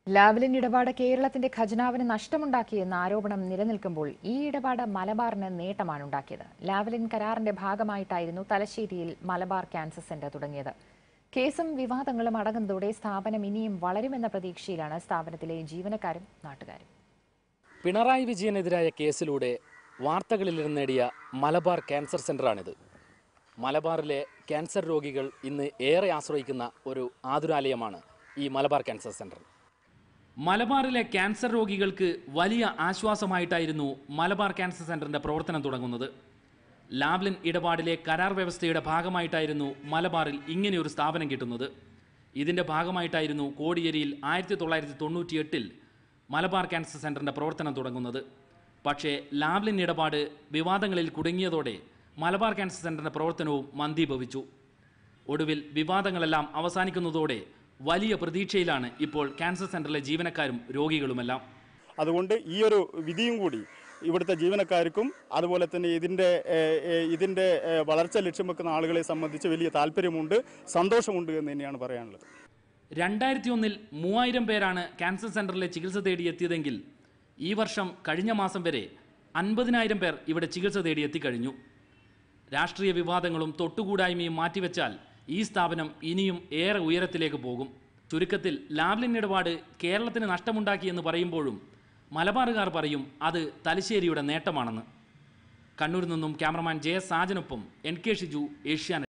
Lavalin ഇടപാട് കേരളത്തിന്റെ ഖജനാവിന് നഷ്ടമുണ്ടാക്കിയെന്ന ആരോപണം നിലനിൽക്കുമ്പോൾ ഈ ഇടപാട് മലബാറിന് നേട്ടമാണ് ഉണ്ടാക്കിയത് ലാവ്ലിൻ കരാറിന്റെ ഭാഗമായിട്ടായിരുന്നു തലശ്ശേരിയിൽ മലബാർ ക്യാൻസർ സെന്റർ തുടങ്ങിയത് കേസും വിവാദങ്ങളും അടങ്ങുന്നതോടെ സ്ഥാപനം ഇനിയും വളരുമെന്ന പ്രതീക്ഷയിലാണ് സ്ഥാപനത്തിലെ ജീവനക്കാരും നാട്ടുകാരും പിണറായി വിജയനെതിരായ കേസിലൂടെ വാർത്തകളിൽ നിന്ന് നേടിയ മലബാർ ക്യാൻസർ സെൻ്ററാണിത് മലബാറിലെ ക്യാൻസർ രോഗികൾ ഇന്ന് ഏറെ ആശ്രയിക്കുന്ന ഒരു ആതുരാലയമാണ് ഈ മലബാർ ക്യാൻസർ സെൻ്റർ മലബാറിലെ ക്യാൻസർ രോഗികൾക്ക് വലിയ ആശ്വാസമായിട്ടായിരുന്നു മലബാർ ക്യാൻസർ സെൻ്ററിൻ്റെ പ്രവർത്തനം തുടങ്ങുന്നത് ലാബ്ലിൻ ഇടപാടിലെ കരാർ വ്യവസ്ഥയുടെ ഭാഗമായിട്ടായിരുന്നു മലബാറിൽ ഇങ്ങനെയൊരു സ്ഥാപനം കിട്ടുന്നത് ഇതിൻ്റെ ഭാഗമായിട്ടായിരുന്നു കോടിയേരിയിൽ ആയിരത്തി തൊള്ളായിരത്തി തൊണ്ണൂറ്റിയെട്ടിൽ മലബാർ ക്യാൻസർ സെൻ്ററിൻ്റെ പ്രവർത്തനം തുടങ്ങുന്നത് പക്ഷേ ലാബ്ലിൻ ഇടപാട് വിവാദങ്ങളിൽ കുടുങ്ങിയതോടെ മലബാർ ക്യാൻസർ സെൻ്ററിൻ്റെ പ്രവർത്തനവും മന്ദീഭവിച്ചു ഒടുവിൽ വിവാദങ്ങളെല്ലാം അവസാനിക്കുന്നതോടെ വലിയ പ്രതീക്ഷയിലാണ് ഇപ്പോൾ ക്യാൻസർ സെൻ്ററിലെ ജീവനക്കാരും രോഗികളുമെല്ലാം അതുകൊണ്ട് ഈ ഒരു വിധിയും കൂടി ഇവിടുത്തെ ജീവനക്കാർക്കും അതുപോലെ തന്നെ ഇതിൻ്റെ ഏഹ്, ഏഹ്, ഇതിൻ്റെ ഏഹ്, വളർച്ച ലക്ഷ്യം വെക്കുന്ന ആളുകളെ സംബന്ധിച്ച് വലിയ താല്പര്യമുണ്ട് സന്തോഷമുണ്ട് എന്ന് തന്നെയാണ് പറയാനുള്ളത് രണ്ടായിരത്തി ഒന്നിൽ മൂവായിരം പേരാണ് ക്യാൻസർ സെൻ്ററിലെ ചികിത്സ തേടിയെത്തിയതെങ്കിൽ ഈ വർഷം കഴിഞ്ഞ മാസം വരെ അൻപതിനായിരം പേർ ഇവിടെ ചികിത്സ തേടി എത്തിക്കഴിഞ്ഞു രാഷ്ട്രീയ വിവാദങ്ങളും തൊട്ടുകൂടായ്മയും മാറ്റിവെച്ചാൽ ഈ സ്ഥാപനം ഇനിയും ഏറെ ഉയരത്തിലേക്ക് പോകും ചുരുക്കത്തിൽ ലാബ്ലിൻ ഇടപാട് കേരളത്തിന് നഷ്ടമുണ്ടാക്കിയെന്ന് പറയുമ്പോഴും മലബാറുകാർ പറയും അത് തലശ്ശേരിയുടെ നേട്ടമാണെന്ന് കണ്ണൂരിൽ നിന്നും ക്യാമറമാൻ ജെ സാജനൊപ്പം എൻ കെ ഷിജു ഏഷ്യാനെറ്റ്